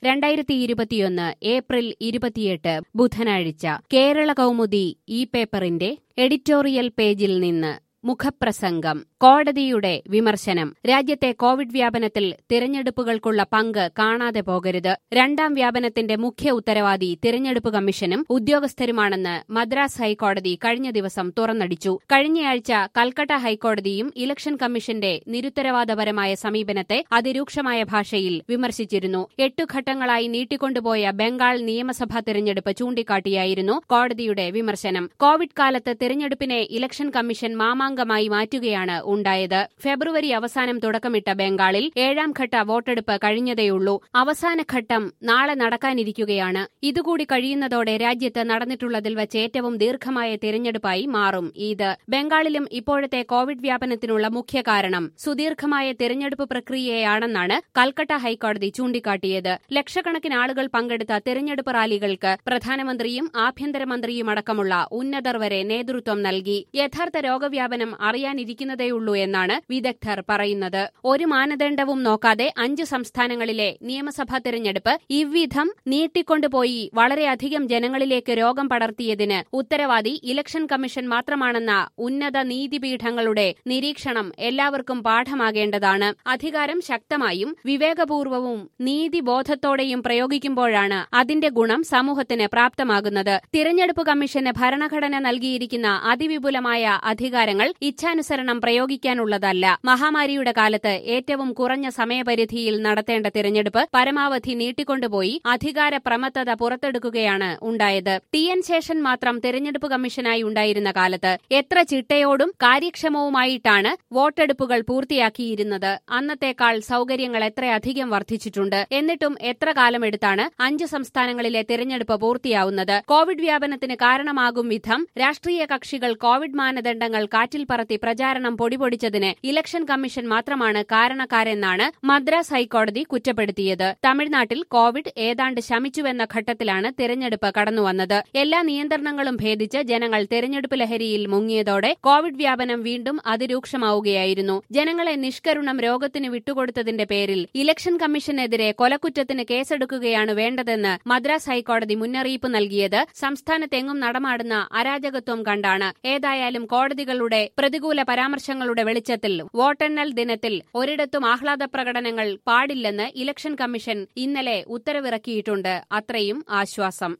രണ്ടായിരത്തി ഇരുപത്തിയൊന്ന് ഏപ്രിൽ ഇരുപത്തിയെട്ട് ബുധനാഴ്ച കേരള കൗമുദി ഈ പേപ്പറിന്റെ എഡിറ്റോറിയൽ പേജിൽ നിന്ന് മുഖപ്രസംഗം കോടതിയുടെ വിമർശനം രാജ്യത്തെ കോവിഡ് വ്യാപനത്തിൽ തിരഞ്ഞെടുപ്പുകൾക്കുള്ള പങ്ക് കാണാതെ പോകരുത് രണ്ടാം വ്യാപനത്തിന്റെ മുഖ്യ ഉത്തരവാദി തിരഞ്ഞെടുപ്പ് കമ്മീഷനും ഉദ്യോഗസ്ഥരുമാണെന്ന് മദ്രാസ് ഹൈക്കോടതി കഴിഞ്ഞ ദിവസം തുറന്നടിച്ചു കഴിഞ്ഞയാഴ്ച കൽക്കട്ട ഹൈക്കോടതിയും ഇലക്ഷൻ കമ്മീഷന്റെ നിരുത്തരവാദപരമായ സമീപനത്തെ അതിരൂക്ഷമായ ഭാഷയിൽ വിമർശിച്ചിരുന്നു എട്ടു ഘട്ടങ്ങളായി നീട്ടിക്കൊണ്ടുപോയ ബംഗാൾ നിയമസഭാ തിരഞ്ഞെടുപ്പ് ചൂണ്ടിക്കാട്ടിയായിരുന്നു കോടതിയുടെ വിമർശനം കോവിഡ് കാലത്ത് തിരഞ്ഞെടുപ്പിനെ ഇലക്ഷൻ കമ്മീഷൻ മാമാങ്കമായി മാറ്റുകയാണ് ഉണ്ടായത് ഫെബ്രുവരി അവസാനം തുടക്കമിട്ട ബംഗാളിൽ ഏഴാം ഘട്ട വോട്ടെടുപ്പ് കഴിഞ്ഞതേയുള്ളൂ അവസാന ഘട്ടം നാളെ നടക്കാനിരിക്കുകയാണ് ഇതുകൂടി കഴിയുന്നതോടെ രാജ്യത്ത് നടന്നിട്ടുള്ളതിൽ വച്ച് ഏറ്റവും ദീർഘമായ തിരഞ്ഞെടുപ്പായി മാറും ഇത് ബംഗാളിലും ഇപ്പോഴത്തെ കോവിഡ് വ്യാപനത്തിനുള്ള മുഖ്യ കാരണം സുദീർഘമായ തിരഞ്ഞെടുപ്പ് പ്രക്രിയയാണെന്നാണ് കൽക്കട്ട ഹൈക്കോടതി ചൂണ്ടിക്കാട്ടിയത് ലക്ഷക്കണക്കിന് ആളുകൾ പങ്കെടുത്ത തിരഞ്ഞെടുപ്പ് റാലികൾക്ക് പ്രധാനമന്ത്രിയും ആഭ്യന്തരമന്ത്രിയും അടക്കമുള്ള ഉന്നതർ വരെ നേതൃത്വം നൽകി യഥാർത്ഥ രോഗവ്യാപനം അറിയാനിരിക്കുന്നതേയുള്ളൂ എന്നാണ് വിദഗ്ധർ പറയുന്നത് ഒരു മാനദണ്ഡവും നോക്കാതെ അഞ്ച് സംസ്ഥാനങ്ങളിലെ നിയമസഭാ തിരഞ്ഞെടുപ്പ് ഇவ்விധം നീട്ടിക്കൊണ്ടുപോയി വളരെയധികം ജനങ്ങളിലേക്ക് രോഗം പടർത്തിയതിന് ഉത്തരവാദി ഇലക്ഷൻ കമ്മീഷൻ മാത്രമാണെന്ന ഉന്നത നീതിപീഠങ്ങളുടെ നിരീക്ഷണം എല്ലാവർക്കും പാഠമാകേണ്ടതാണ് അധികാരം ശക്തമായും വിവേകപൂർവവും നീതിബോധത്തോടെയും പ്രയോഗിക്കുമ്പോഴാണ് അതിന്റെ ഗുണം സമൂഹത്തിന് പ്രാപ്തമാകുന്നത് തിരഞ്ഞെടുപ്പ് കമ്മീഷന് ഭരണഘടന നൽകിയിരിക്കുന്ന അതിവിപുലമായ അധികാരങ്ങൾ ഇച്ഛാനുസരണം പ്രയോഗിക്കാനുള്ളതല്ല മഹാമാരിയുടെ കാലത്ത് ഏറ്റവും കുറഞ്ഞ സമയപരിധിയിൽ നടത്തേണ്ട തിരഞ്ഞെടുപ്പ് പരമാവധി നീട്ടിക്കൊണ്ടുപോയി അധികാര പ്രമത്തത പുറത്തെടുക്കുകയാണ് ഉണ്ടായത് ടി എൻ ശേഷൻ മാത്രം തിരഞ്ഞെടുപ്പ് കമ്മീഷനായി ഉണ്ടായിരുന്ന കാലത്ത് എത്ര ചിട്ടയോടും കാര്യക്ഷമവുമായിട്ടാണ് വോട്ടെടുപ്പുകൾ പൂർത്തിയാക്കിയിരുന്നത് അന്നത്തേക്കാൾ സൌകര്യങ്ങൾ എത്രയധികം വർദ്ധിച്ചിട്ടുണ്ട് എന്നിട്ടും എത്ര കാലമെടുത്താണ് അഞ്ച് സംസ്ഥാനങ്ങളിലെ തിരഞ്ഞെടുപ്പ് പൂർത്തിയാവുന്നത് കോവിഡ് വ്യാപനത്തിന് കാരണമാകും വിധം രാഷ്ട്രീയ കക്ഷികൾ കോവിഡ് മാനദണ്ഡങ്ങൾ കാറ്റിൽ പറത്തി പ്രചാരണം പൊടിപൊടിച്ചതിന് ഇലക്ഷൻ കമ്മീഷൻ മാത്രമാണ് കാരണക്കാരെന്നാണ് മദ്രാസ് ഹൈക്കോടതി കുറ്റപ്പെടുത്തിയത് തമിഴ്നാട്ടിൽ കോവിഡ് ഏതാണ്ട് ശമിച്ചുവെന്ന ഘട്ടത്തിലാണ് തിരഞ്ഞെടുപ്പ് കടന്നുവന്നത് എല്ലാ നിയന്ത്രണങ്ങളും ഭേദിച്ച് ജനങ്ങൾ തിരഞ്ഞെടുപ്പ് ലഹരിയിൽ മുങ്ങിയതോടെ കോവിഡ് വ്യാപനം വീണ്ടും അതിരൂക്ഷമാവുകയായിരുന്നു ജനങ്ങളെ നിഷ്കരുണം രോഗത്തിന് വിട്ടുകൊടുത്തതിന്റെ പേരിൽ ഇലക്ഷൻ കമ്മീഷനെതിരെ കൊലക്കുറ്റത്തിന് കേസെടുക്കുകയാണ് വേണ്ടതെന്ന് മദ്രാസ് ഹൈക്കോടതി മുന്നറിയിപ്പ് നൽകിയത് സംസ്ഥാനത്തെങ്ങും നടമാടുന്ന അരാജകത്വം കണ്ടാണ് ഏതായാലും കോടതികളുടെ പ്രതികൂല പരാമർശങ്ങളുടെ വെളിച്ചത്തിൽ വോട്ടെണ്ണൽ ദിനത്തിൽ ഒരിടത്തും ആഹ്ലാദ പ്രകടനങ്ങൾ പാടില്ലെന്ന് ഇലക്ഷൻ കമ്മീഷൻ ഇന്നലെ ഉത്തരവിറക്കിയിട്ടുണ്ട് അത്രയും ആശ്വാസം